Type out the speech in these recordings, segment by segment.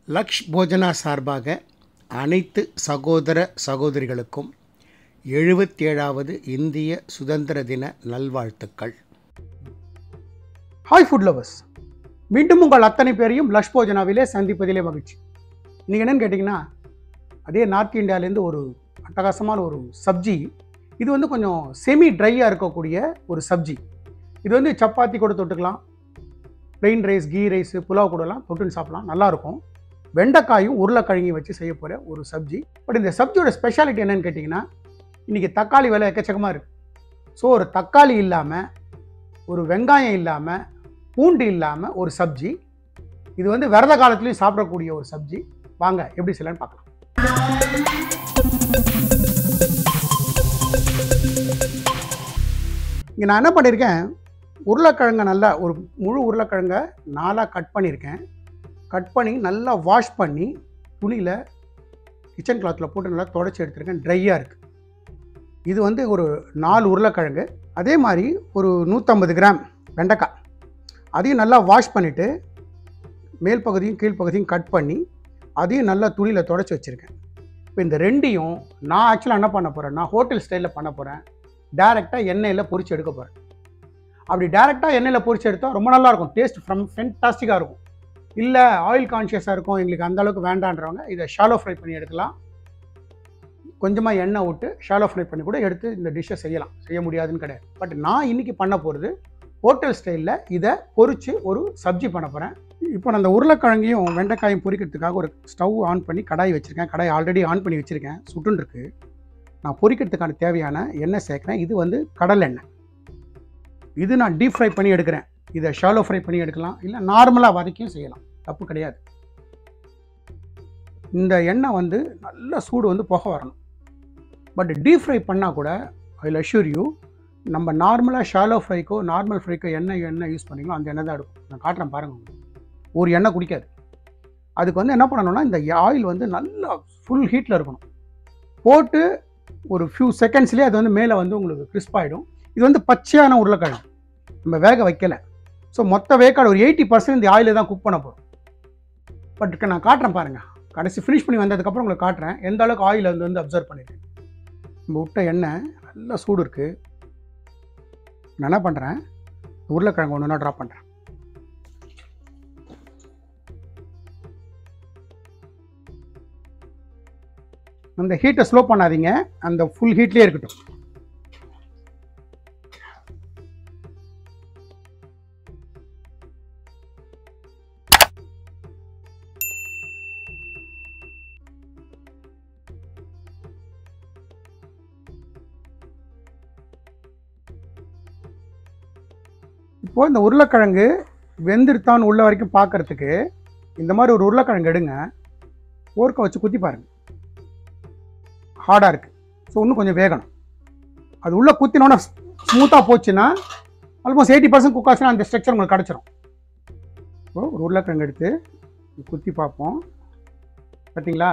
லக்ஷ் போஜனா சார்பாக அனைத்து சகோதர சகோதரிகளுக்கும் எழுபத்தேழாவது இந்திய சுதந்திர தின நல்வாழ்த்துக்கள் ஹாய் ஃபுட் லவர்ஸ் மீண்டும் உங்கள் அத்தனை பேரையும் லஷ் போஜனாவிலே சந்திப்பதிலே மகிழ்ச்சி நீங்கள் என்னன்னு கேட்டிங்கன்னா அதே நார்த் இந்தியாவிலேருந்து ஒரு அட்டகாசமான ஒரு சப்ஜி இது வந்து கொஞ்சம் செமி ட்ரையாக இருக்கக்கூடிய ஒரு சப்ஜி இது வந்து சப்பாத்தி கூட தொட்டுக்கலாம் plain rice ghee rice pulao கூடலாம் தொட்டுன்னு சாப்பிடலாம் நல்லாயிருக்கும் வெண்டைக்காயும் உருளைக்கிழங்கையும் வச்சு செய்ய போகிற ஒரு சப்ஜி பட் இந்த சப்ஜியோட ஸ்பெஷாலிட்டி என்னன்னு கேட்டிங்கன்னா இன்றைக்கி தக்காளி விலை எக்கச்சக்கமாக இருக்குது ஸோ ஒரு தக்காளி இல்லாமல் ஒரு வெங்காயம் இல்லாமல் பூண்டு இல்லாமல் ஒரு சப்ஜி இது வந்து விரத காலத்துலேயும் சாப்பிடக்கூடிய ஒரு சப்ஜி வாங்க எப்படி செய்யலாம்னு பார்க்கலாம் இங்கே நான் என்ன பண்ணியிருக்கேன் உருளைக்கிழங்க நல்லா ஒரு முழு உருளைக்கிழங்க நாலாக கட் பண்ணியிருக்கேன் கட் பண்ணி நல்லா வாஷ் பண்ணி துணியில் கிச்சன் கிளாத்தில் போட்டு நல்லா தொடச்சி எடுத்திருக்கேன் ட்ரையாக இருக்குது இது வந்து ஒரு நாலு உருளைக்கிழங்கு அதே மாதிரி ஒரு நூற்றம்பது கிராம் வெண்டைக்காய் அதையும் நல்லா வாஷ் பண்ணிவிட்டு மேல் பகுதியும் கீழ் பகுதியும் கட் பண்ணி அதையும் நல்லா துணியில் தொடச்சி வச்சுருக்கேன் இப்போ இந்த ரெண்டையும் நான் ஆக்சுவலாக என்ன பண்ண போகிறேன் நான் ஹோட்டல் ஸ்டைலில் பண்ண போகிறேன் டேரெக்டாக எண்ணெயில் பொரிச்சு எடுக்க போகிறேன் அப்படி டேரெக்டாக எண்ணெயில் பொரிச்சு எடுத்தால் ரொம்ப நல்லா இருக்கும் டேஸ்ட் ஃப்ரம் ஃபென்டாஸ்டிக்காக இருக்கும் இல்லை ஆயில் கான்ஷியஸாக இருக்கும் எங்களுக்கு அந்த அளவுக்கு வேண்டான்றவங்க இதை ஷாலோ ஃப்ரை பண்ணி எடுக்கலாம் கொஞ்சமாக எண்ணெய் விட்டு ஷாலோ ஃப்ரை பண்ணி கூட எடுத்து இந்த டிஷ்ஷை செய்யலாம் செய்ய முடியாதுன்னு கிடையாது பட் நான் இன்றைக்கி பண்ண போகிறது ஹோட்டல் ஸ்டைலில் இதை பொரித்து ஒரு சப்ஜி பண்ண போகிறேன் இப்போ நான் அந்த உருளைக்கிழங்கையும் வெண்டைக்காயும் பொரிக்கிறதுக்காக ஒரு ஸ்டவ் ஆன் பண்ணி கடாய் வச்சுருக்கேன் கடாய் ஆல்ரெடி ஆன் பண்ணி வச்சுருக்கேன் சுட்டுன்னு இருக்கு நான் பொரிக்கிறதுக்கான தேவையான எண்ணெய் சேர்க்குறேன் இது வந்து கடல் எண்ணெய் இது நான் டீப் ஃப்ரை பண்ணி எடுக்கிறேன் இதை ஷாலோ ஃப்ரை பண்ணி எடுக்கலாம் இல்லை நார்மலாக வதக்கியும் செய்யலாம் தப்பு கிடையாது இந்த எண்ணெய் வந்து நல்ல சூடு வந்து புகை வரணும் பட் டீப் ஃப்ரை பண்ணால் கூட ஐ அஷ்யூர் யூ நம்ம நார்மலாக ஷாலோ ஃப்ரைக்கோ நார்மல் ஃப்ரைக்கோ எண்ணெய் எண்ணெய் யூஸ் பண்ணிங்களோ அந்த எண்ணெய் தான் எடுக்கும் நான் காட்டுறேன் பாருங்க உங்களுக்கு. ஒரு எண்ணெய் குடிக்காது அதுக்கு வந்து என்ன பண்ணணும்னா இந்த ஆயில் வந்து நல்லா ஃபுல் ஹீட்டில் இருக்கணும் போட்டு ஒரு ஃபியூ செகண்ட்ஸ்லேயே அது வந்து மேலே வந்து உங்களுக்கு crisp ஆகிடும் இது வந்து பச்சையான உருளைக்கிழங்கு நம்ம வேக வைக்கல ஸோ மொத்த வேக்காடு ஒரு எயிட்டி பர்சன்ட் இந்த ஆயிலில் தான் குக் பண்ண போகிறோம் பட் நான் காட்டுறேன் பாருங்கள் கடைசி ஃபினிஷ் பண்ணி வந்ததுக்கப்புறம் உங்களுக்கு காட்டுறேன் எந்த அளவுக்கு ஆயில் வந்து வந்து அப்சர்வ் பண்ணியிருக்கேன் நம்ம விட்ட எண்ணெய் நல்லா சூடு இருக்குது நான் என்ன பண்ணுறேன் உருளைக்கிழங்கு ஒன்று ஒன்றா ட்ராப் பண்ணுறேன் அந்த ஹீட்டை ஸ்லோ பண்ணாதீங்க அந்த ஃபுல் ஹீட்லேயே இருக்கட்டும் இப்போ இந்த உருளைக்கிழங்கு வெந்திருத்தான்னு உள்ள வரைக்கும் பார்க்கறதுக்கு இந்த மாதிரி ஒரு உருளைக்கிழங்கு எடுங்க ஓர்க்க வச்சு குத்தி பாருங்க ஹார்டாக இருக்குது ஸோ இன்னும் கொஞ்சம் வேகணும் அது உள்ளே குத்தினோன்னா ஸ்மூத்தாக போச்சுன்னா ஆல்மோஸ்ட் எயிட்டி பர்சன்ட் குக் ஆச்சுன்னா அந்த ஸ்ட்ரக்சர் உங்களுக்கு கிடச்சிரும் ஸோ ஒரு உருளைக்கிழங்கு எடுத்து குத்தி பார்ப்போம் பார்த்தீங்களா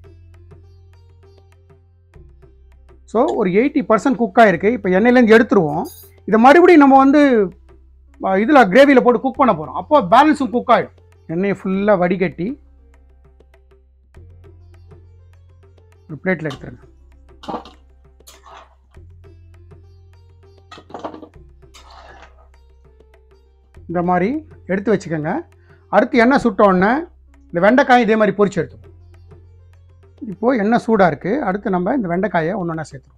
ஸோ ஒரு எயிட்டி பர்சன்ட் குக் ஆகிருக்கு இப்போ எண்ணெயிலேருந்து எடுத்துருவோம் இதை மறுபடியும் நம்ம வந்து இதில் கிரேவியில் போட்டு குக் பண்ண போகிறோம் அப்போ பேலன்ஸும் குக் ஆகிடும் எண்ணெயை ஃபுல்லாக வடிகட்டி ஒரு பிளேட்டில் எடுத்துருங்க இந்த மாதிரி எடுத்து வச்சுக்கோங்க அடுத்து எண்ணெய் சுட்ட உடனே இந்த வெண்டைக்காய் இதே மாதிரி பொரிச்சு எடுத்துப்போம் இப்போது எண்ணெய் சூடாக இருக்குது அடுத்து நம்ம இந்த வெண்டைக்காயை ஒன்று ஒன்றா சேர்த்துருவோம்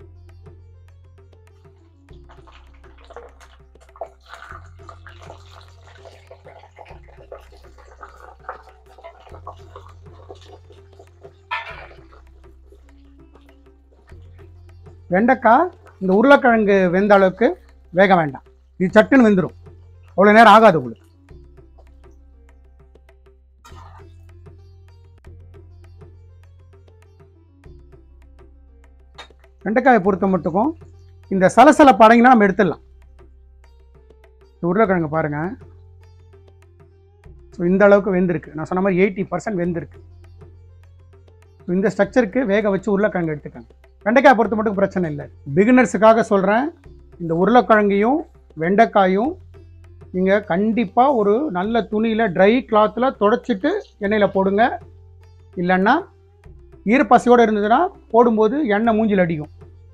வெண்டைக்காய் இந்த உருளைக்கிழங்கு வெந்த அளவுக்கு வேக வேண்டாம் இது சட்டுன்னு வெந்துடும் அவ்வளோ நேரம் ஆகாது உங்களுக்கு வெண்டைக்காயை பொறுத்த மட்டுக்கும் இந்த சலசல படங்கினா நம்ம எடுத்துடலாம் இந்த உருளைக்கிழங்கு பாருங்கள் ஸோ இந்த அளவுக்கு வெந்திருக்கு நான் சொன்ன மாதிரி எயிட்டி பர்சன்ட் வெந்திருக்கு ஸோ இந்த ஸ்ட்ரக்சருக்கு வேக வச்சு உருளைக்கிழங்கு எடுத்துக்கங்க வெண்டைக்காய் பொறுத்த மட்டும் பிரச்சனை இல்லை பிகினர்ஸுக்காக சொல்கிறேன் இந்த உருளைக்கிழங்கையும் வெண்டைக்காயும் நீங்கள் கண்டிப்பாக ஒரு நல்ல துணியில் ட்ரை கிளாத்தில் தொடச்சிட்டு எண்ணெயில் போடுங்க இல்லைன்னா ஈரப்பசையோடு இருந்ததுன்னா போடும்போது எண்ணெய் மூஞ்சில் அடிக்கும்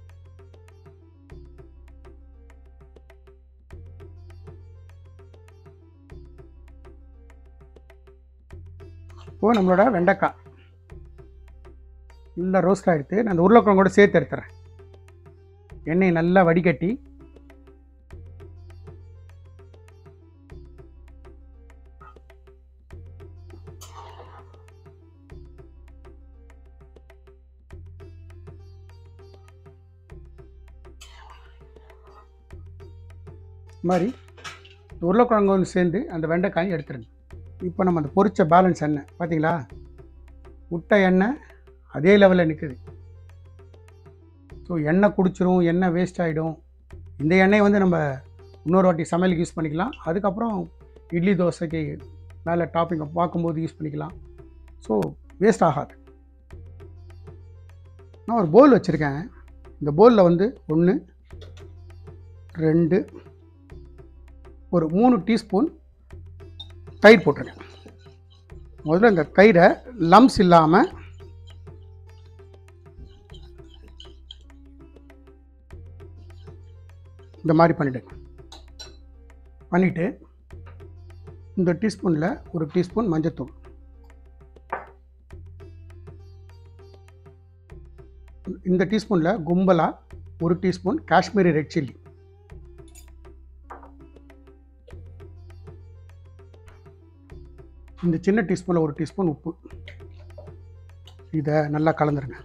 இப்போ நம்மளோட வெண்டைக்காய் நல்லா ரோஸ்ட் ஆகிடுத்து நான் அந்த உருளைக்கிழங்கோட சேர்த்து எடுத்துறேன் எண்ணெயை நல்லா வடிகட்டி இது மாதிரி இந்த உருளைக்கிழங்கு ஒன்று சேர்ந்து அந்த வெண்டைக்காயும் எடுத்துருங்க இப்போ நம்ம அந்த பொரிச்ச பேலன்ஸ் எண்ணெய் பார்த்தீங்களா விட்ட எண்ணெய் அதே லெவலில் நிற்குது ஸோ எண்ணெய் குடிச்சிரும் எண்ணெய் வேஸ்ட் ஆகிடும் இந்த எண்ணெயை வந்து நம்ம இன்னொரு வாட்டி சமையலுக்கு யூஸ் பண்ணிக்கலாம் அதுக்கப்புறம் இட்லி தோசைக்கு மேலே டாப்பிங் பார்க்கும்போது யூஸ் பண்ணிக்கலாம் ஸோ வேஸ்ட் ஆகாது நான் ஒரு போல் வச்சுருக்கேன் இந்த போலில் வந்து ஒன்று ரெண்டு ஒரு மூணு டீஸ்பூன் தயிர் போட்டிருக்கேன் முதல்ல இந்த தயிரை லம்ஸ் இல்லாமல் இந்த மாதிரி பண்ணிவிடுங்க பண்ணிவிட்டு இந்த டீஸ்பூனில் ஒரு டீஸ்பூன் மஞ்சத்தூள் இந்த டீஸ்பூனில் கும்பலாக ஒரு டீஸ்பூன் காஷ்மீரி ரெட் சில்லி இந்த சின்ன டீஸ்பூனில் ஒரு டீஸ்பூன் உப்பு இதை நல்லா கலந்துருங்க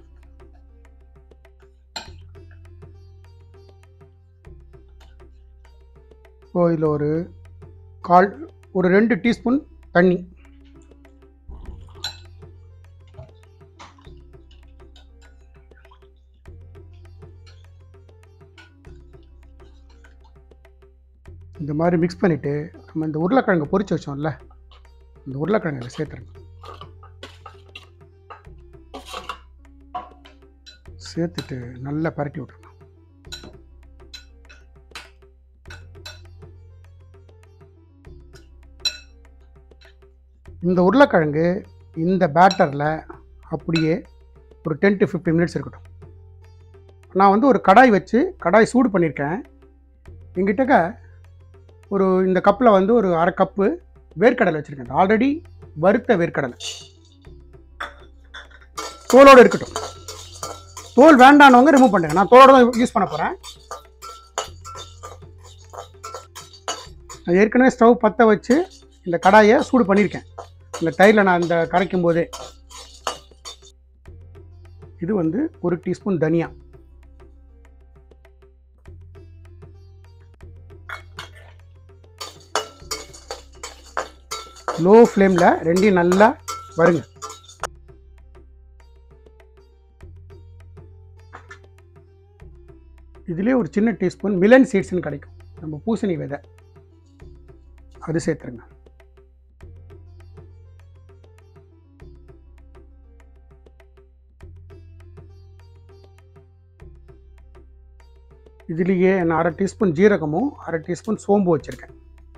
இப்போ இதில் ஒரு கால் ஒரு ரெண்டு டீஸ்பூன் தண்ணி இந்த மாதிரி மிக்ஸ் பண்ணிவிட்டு நம்ம இந்த உருளைக்கிழங்கு பொரிச்சு வச்சோம்ல இந்த உருளைக்கிழங்கு இதில் சேர்த்துருங்க சேர்த்துட்டு நல்லா பரட்டி விட்ருங்க இந்த உருளைக்கிழங்கு இந்த பேட்டரில் அப்படியே ஒரு டென் டு ஃபிஃப்டீன் மினிட்ஸ் இருக்கட்டும் நான் வந்து ஒரு கடாய் வச்சு கடாய் சூடு பண்ணியிருக்கேன் எங்கிட்டக்க ஒரு இந்த கப்பில் வந்து ஒரு அரை கப்பு வேர்க்கடலை வச்சுருக்கேன் ஆல்ரெடி வறுத்த வேர்க்கடலை தோலோடு இருக்கட்டும் தோல் வேண்டானவங்க ரிமூவ் பண்ணுங்க நான் தோலோட தான் யூஸ் பண்ண போகிறேன் நான் ஏற்கனவே ஸ்டவ் பற்ற வச்சு இந்த கடாயை சூடு பண்ணியிருக்கேன் இந்த தயிரில் நான் இந்த கரைக்கும் போதே இது வந்து ஒரு டீஸ்பூன் தனியா லோ ஃப்ளேமில் ரெண்டையும் நல்லா வருங்க இதுலேயே ஒரு சின்ன டீஸ்பூன் மிலன் சீட்ஸ்னு கிடைக்கும் நம்ம பூசணி விதை அது சேர்த்துருங்க இதுலேயே நான் அரை டீஸ்பூன் ஜீரகமும் அரை டீஸ்பூன் சோம்பு வச்சுருக்கேன்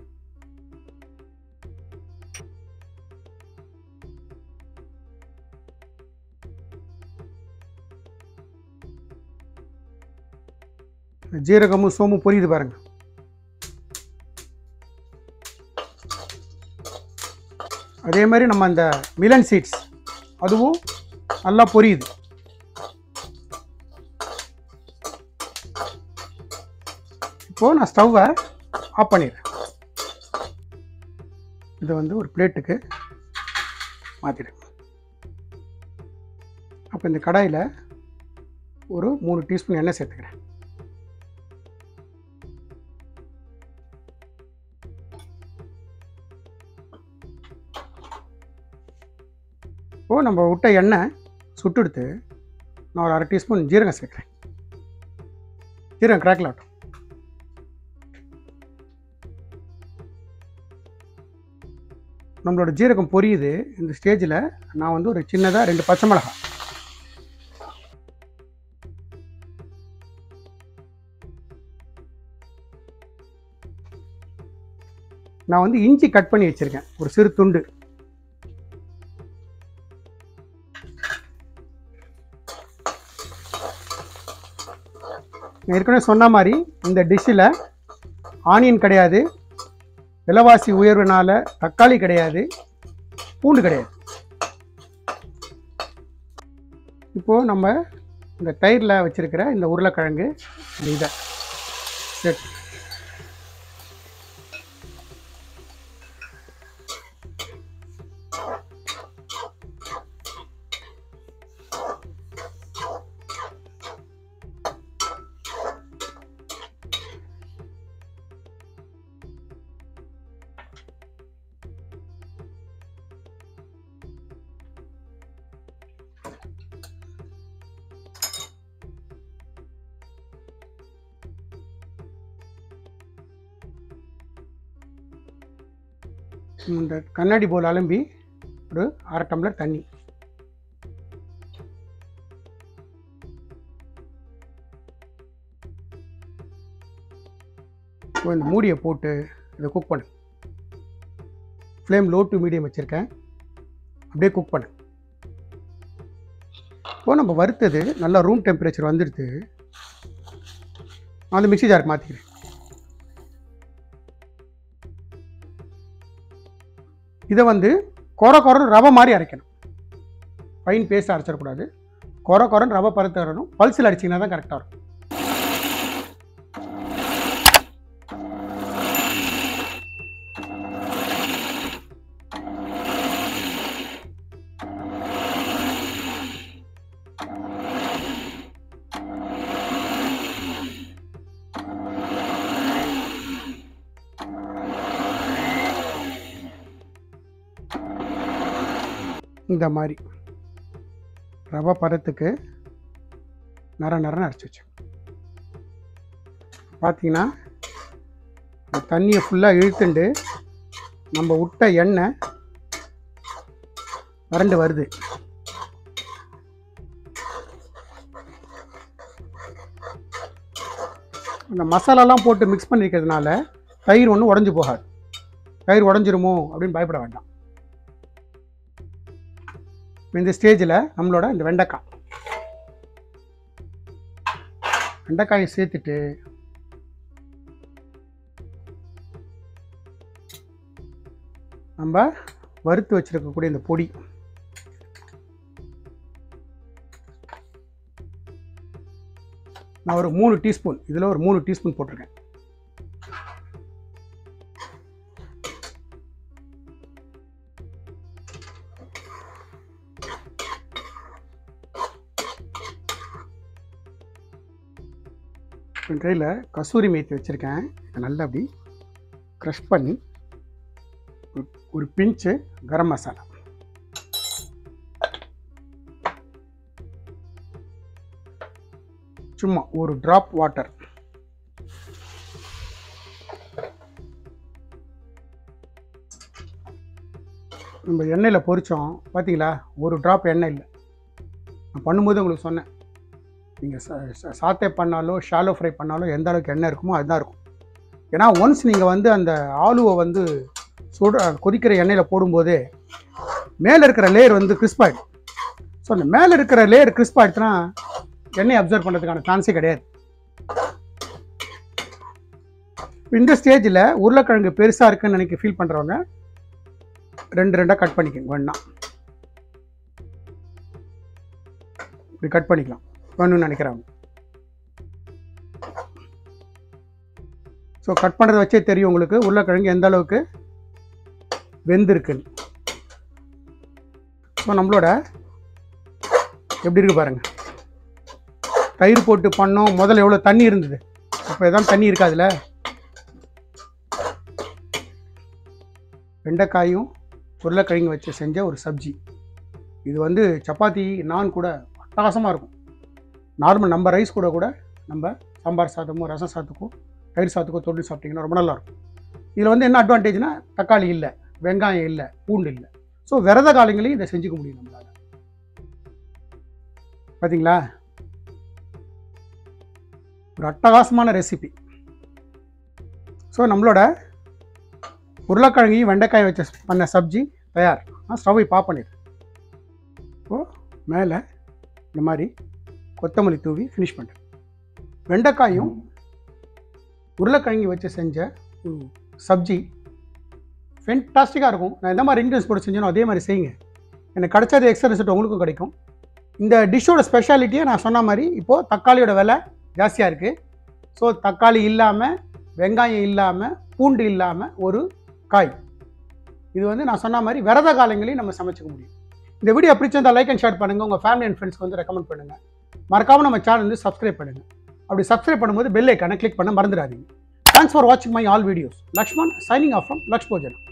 ஜீரகமும் சோம்பும் பொரியுது பாருங்க அதே மாதிரி நம்ம அந்த மிலன் சீட்ஸ் அதுவும் நல்லா பொரியுது இப்போது நான் ஸ்டவ்வை ஆஃப் பண்ணிடுறேன் இதை வந்து ஒரு பிளேட்டுக்கு மாற்றிடுங்க அப்போ இந்த கடாயில் ஒரு மூணு டீஸ்பூன் எண்ணெய் சேர்த்துக்கிறேன் இப்போது நம்ம விட்ட எண்ணெய் சுட்டுடுத்து நான் ஒரு அரை டீஸ்பூன் ஜீரகம் சேர்க்குறேன் ஜீரகம் கிராக்கில் ஆட்டும் நம்மளோட ஜீரகம் பொரியுது இந்த ஸ்டேஜில் நான் வந்து ஒரு சின்னதாக ரெண்டு பச்சை மிளகாய் நான் வந்து இஞ்சி கட் பண்ணி வச்சுருக்கேன் ஒரு சிறு துண்டு நான் ஏற்கனவே சொன்ன மாதிரி இந்த டிஷ்ஷில் ஆனியன் கிடையாது விலைவாசி உயர்வுனால தக்காளி கிடையாது பூண்டு கிடையாது இப்போது நம்ம இந்த தயிரில் வச்சுருக்கிற இந்த உருளைக்கிழங்கு இந்த இதை செட் இந்த கண்ணாடி போல் அலம்பி ஒரு அரை டம்ளர் தண்ணி இப்போ இந்த மூடியை போட்டு இதை குக் பண்ணு ஃப்ளேம் லோ டு மீடியம் வச்சுருக்கேன் அப்படியே குக் பண்ணு இப்போ நம்ம வறுத்தது நல்லா ரூம் டெம்பரேச்சர் வந்துடுது நான் அந்த மிக்ஸி ஜாருக்கு மாற்றிக்கிறேன் இதை வந்து கொர கொரன்னு ரவை மாதிரி அரைக்கணும் ஃபைன் பேஸ்ட் அரைச்சிடக்கூடாது கொர கொரன்னு ரவை பருத்து வரணும் பல்சில் அடிச்சிங்கன்னா தான் கரெக்டாக இருக்கும் இந்த மாதிரி ரவை பதத்துக்கு நர நரன்னு அரைச்சி வச்சேன் பார்த்தீங்கன்னா இந்த தண்ணியை ஃபுல்லாக இழுத்துண்டு நம்ம விட்ட எண்ணெய் வறண்டு வருது அந்த மசாலாலாம் போட்டு மிக்ஸ் பண்ணிருக்கிறதுனால தயிர் ஒன்றும் உடஞ்சி போகாது தயிர் உடஞ்சிருமோ அப்படின்னு பயப்பட வேண்டாம் இந்த ஸ்டேஜில் நம்மளோட இந்த வெண்டைக்காய் வெண்டைக்காயை சேர்த்துட்டு நம்ம வறுத்து வச்சிருக்கக்கூடிய இந்த பொடி நான் ஒரு மூணு டீஸ்பூன் இதில் ஒரு மூணு டீஸ்பூன் போட்டிருக்கேன் ட்ரையில் கசூரி மேத்தி வச்சுருக்கேன் இதை நல்லா அப்படி க்ரஷ் பண்ணி ஒரு- ஒரு பிஞ்சு கரம் மசாலா சும்மா ஒரு ட்ராப் வாட்டர் நம்ம எண்ணெயில் பொரிச்சோம் பார்த்தீங்களா ஒரு ட்ராப் எண்ணெய் இல்லை நான் பண்ணும்போது உங்களுக்கு சொன்னேன் நீங்கள் சாத்தே பண்ணாலோ ஷாலோ ஃப்ரை பண்ணாலோ எந்த அளவுக்கு எண்ணெய் இருக்குமோ அதுதான் இருக்கும் ஏன்னா ஒன்ஸ் நீங்கள் வந்து அந்த ஆலுவை வந்து சுட கொதிக்கிற எண்ணெயில் போடும்போதே மேலே இருக்கிற லேயர் வந்து crisp ஆகிடும் ஸோ அந்த மேலே இருக்கிற லேயர் crisp ஆகிடுச்சுன்னா எண்ணெய் அப்சர்வ் பண்ணுறதுக்கான சான்ஸே கிடையாது இந்த ஸ்டேஜில் உருளைக்கிழங்கு பெருசாக இருக்குன்னு நினைக்க ஃபீல் பண்ணுறவங்க ரெண்டு ரெண்டாக கட் பண்ணிக்கோங்க வேணா இப்படி கட் பண்ணிக்கலாம் வேணும்னு நினைக்கிறாங்க ஸோ கட் பண்ணுறத வச்சே தெரியும் உங்களுக்கு உருளைக்கிழங்கு எந்த அளவுக்கு வெந்திருக்குன்னு ஸோ நம்மளோட எப்படி இருக்கு பாருங்க தயிர் போட்டு பண்ணோம் முதல்ல எவ்வளோ தண்ணி இருந்தது இப்போ எதாவது தண்ணி இருக்காதுல்ல வெண்டைக்காயும் உருளைக்கிழங்கு வச்சு செஞ்ச ஒரு சப்ஜி இது வந்து சப்பாத்தி நான் கூட அட்டகாசமாக இருக்கும் நார்மல் நம்ம ரைஸ் கூட கூட நம்ம சாம்பார் சாதமோ ரசம் சாதத்துக்கும் தயிர் சாதத்துக்கோ தொட்டு சாப்பிட்டிங்கன்னா ரொம்ப நல்லா இருக்கும் இதில் வந்து என்ன அட்வான்டேஜ்னா தக்காளி இல்லை வெங்காயம் இல்லை பூண்டு இல்லை ஸோ விரத காலங்களையும் இதை செஞ்சுக்க முடியும் நம்மளால் பார்த்தீங்களா ஒரு அட்டகாசமான ரெசிபி ஸோ நம்மளோட உருளைக்கிழங்கையும் வெண்டைக்காய் வச்ச பண்ண சப்ஜி தயார் நான் ஸ்டவ்வை பா பண்ணிடு இப்போ மேலே இந்த மாதிரி கொத்தமல்லி தூவி ஃபினிஷ் பண்ணிட்டேன் வெண்டைக்காயும் உருளைக்கிழங்கி வச்சு செஞ்ச ஒரு சப்ஜி ஃபென்டாஸ்டிக்காக இருக்கும் நான் எந்த மாதிரி இன்க்ரீடியன்ஸ் போட்டு செஞ்சேனோ அதே மாதிரி செய்யுங்க எனக்கு கிடைச்சது எக்ஸ்ட்ரா ரிசல்ட் உங்களுக்கும் கிடைக்கும் இந்த டிஷ்ஷோட ஸ்பெஷாலிட்டியை நான் சொன்ன மாதிரி இப்போது தக்காளியோட விலை ஜாஸ்தியாக இருக்குது ஸோ தக்காளி இல்லாமல் வெங்காயம் இல்லாமல் பூண்டு இல்லாமல் ஒரு காய் இது வந்து நான் சொன்ன மாதிரி விரத காலங்களையும் நம்ம சமைச்சிக்க முடியும் இந்த வீடியோ பிடிச்சிருந்தா லைக் அண்ட் ஷேர் பண்ணுங்கள் உங்கள் ஃபேமிலி அண்ட் ஃப்ரெண்ட்ஸ்க்கு வந்து ரெக்கமெண்ட் பண்ணுங்கள் மறக்காமல் நம்ம சேனல் வந்து சப்ஸ்கிரைப் பண்ணுங்கள் அப்படி சப்ஸ்கிரைப் பண்ணும்போது பெல் ஐக்கானை கிளிக் பண்ண மறந்துடாதீங்க தேங்க்ஸ் ஃபார் வாட்சிங் my all videos Lakshman signing off from லக்ஷ்மோஜனா